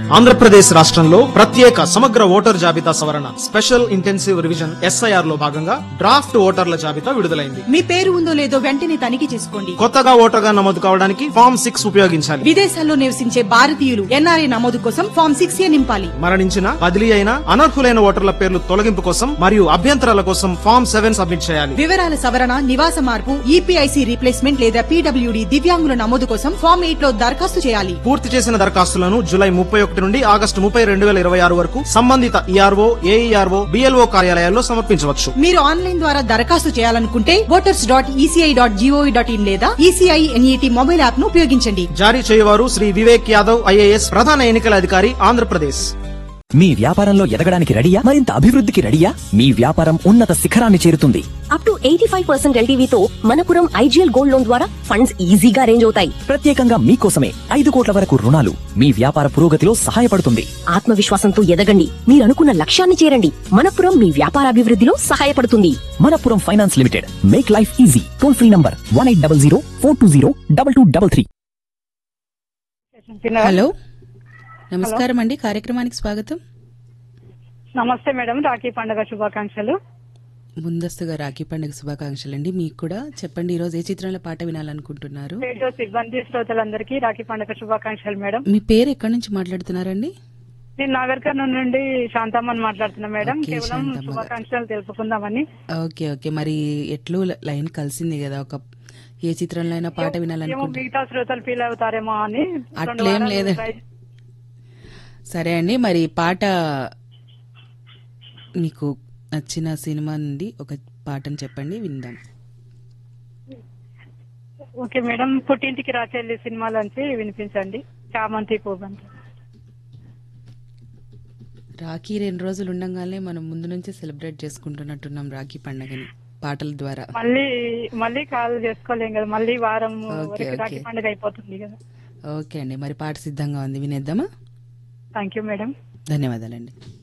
ఆంధ్రప్రదేశ్ రాష్ట్రంలో ప్రత్యేక సమగ్ర ఓటర్ జాబితా సవరణ స్పెషల్ ఇంటెన్సివ్ రివిజన్ ఎస్ఐఆర్ లో భాగంగా డ్రాఫ్ట్ ఓటర్ల జాబితా విడుదలైంది మీ పేరు ఉందో లేదో వెంటనే తనిఖీ చేసుకోండి కొత్తగా ఓటర్గా నమోదు కావడానికి ఫామ్ సిక్స్ ఉపయోగించాలి విదేశాల్లో నివసించే భారతీయులు ఎన్ఆర్ఐ నమోదు కోసం ఫామ్ సిక్స్ ఏ నింపాలి మరణించిన బదిలీ అయిన అనర్హులైన ఓటర్ల పేర్లు తొలగింపు కోసం మరియు అభ్యంతరాల కోసం ఫామ్ సెవెన్ సబ్మిట్ చేయాలి వివరాల సవరణ నివాస మార్పు ఈపీఐసి రీప్లేస్మెంట్ లేదా పీడబ్ల్యూడి దివ్యాంగుల నమోదు కోసం ఫామ్ ఎయిట్ లో దరఖాస్తు చేయాలి పూర్తి చేసిన దరఖాస్తులను జూలై ముప్పై ఒకటి నుండి ఆగస్టు ముప్పై రెండు వేల ఇరవై ఆరు వరకు సంబంధిత ఈఆర్ఓ ఏఈఆర్ఓ బిఎల్ఓ కార్యాలయాల్లో సమర్పించవచ్చు మీరు ఆన్లైన్ ద్వారా దరఖాస్తు చేయాలనుకుంటే voters dot ECI dot gov dot in లేదా ఈసీఐ ఎన్ఈటీ మొబైల్ యాప్ ను ఉపయోగించండి జారీ చేయవారు శ్రీ వివేక్ యాదవ్ ఐఏఎస్ ప్రధాన ఎన్నికల అధికారి ఆంధ్రప్రదేశ్ మీ వ్యాపారంలో ఎదగడానికి రెడీయా మరింత అభివృద్ధికి రెడీయా మీ వ్యాపారం ఉన్నత శిఖరాన్ని చేరుతుంది up to eighty five percent ఎల్టీవీతో మనపురం ఐజీఎల్ గోల్డ్ లోన్ ద్వారా ఫండ్స్ ఈజీగా అరేంజ్ అవుతాయి ప్రత్యేకంగా మీకోసమే ఐదు కోట్ల వరకు రుణాలు మీ వ్యాపార పురోగతిలో సహాయపడుతుంది ఆత్మవిశ్వాసంతో ఎదగండి మీరు అనుకున్న లక్ష్యాన్ని చేరండి మనపురం మీ వ్యాపారాభివృద్ధిలో సహాయపడుతుంది Manappuram finance limited make life easy toll free number one eight double zero four two zero double two double three hello నమస్కారం అండి కార్యక్రమానికి స్వాగతం నమస్తే మేడం రాఖీ పండుగ శుభాకాంక్షలు ముందస్తుగా రాఖీ పండుగ శుభాకాంక్షలు అండి మీకు కూడా చెప్పండి ఈరోజు ఏ చిత్రంలో పాట వినాలనుకుంటున్నారు రేడియో సిబ్బంది శ్రోతలందరికీ రాఖీ పండుగ శుభాకాంక్షలు మేడం మీ పేరు ఎక్కడి నుంచి మాట్లాడుతున్నారండి నేను నాగర్కర్నూలు నుండి శాంతమ్మని మాట్లాడుతున్నా మేడం ఓకే, కేవలం శాంతమ్మ గారు. శుభాకాంక్షలు తెలుపుకుందామని ఓకే ఓకే మరి ఎట్లు లైన్ కలిసింది కదా ఒక ఏ చిత్రంలో అయినా పాట ఏమో వినాలనుకుంటున్నారు మిగతా శ్రోతలు ఫీల్ అవుతారేమో అని రెండు అట్లేం వారాలు లేదు. ట్రై- సరే అండి మరి పాట మీకు నచ్చిన సినిమా నుండి ఒక పాటను చెప్పండి విందాం ఓకే మేడం పుట్టింటికి రాచెల్లి సినిమాలోంచి వినిపించండి చామంతి పూబంతి రాఖీ రెండు రోజులు ఉండగానే మనం ముందు నుంచే సెలబ్రేట్ చేసుకుంటున్నట్టున్నాం రాఖీ పండుగని పాటల ద్వారా మళ్ళీ మళ్ళీ కాల్ చేసుకోలేం కదా మళ్ళీ వారం ఓకే, వరకు ఓకే. రాఖీ పండుగ అయిపోతుంది కదా ఓకే అండి మరి పాట సిద్ధంగా ఉంది వినేద్దామా థ్యాంక్ యూ మేడం ధన్యవాదాలండి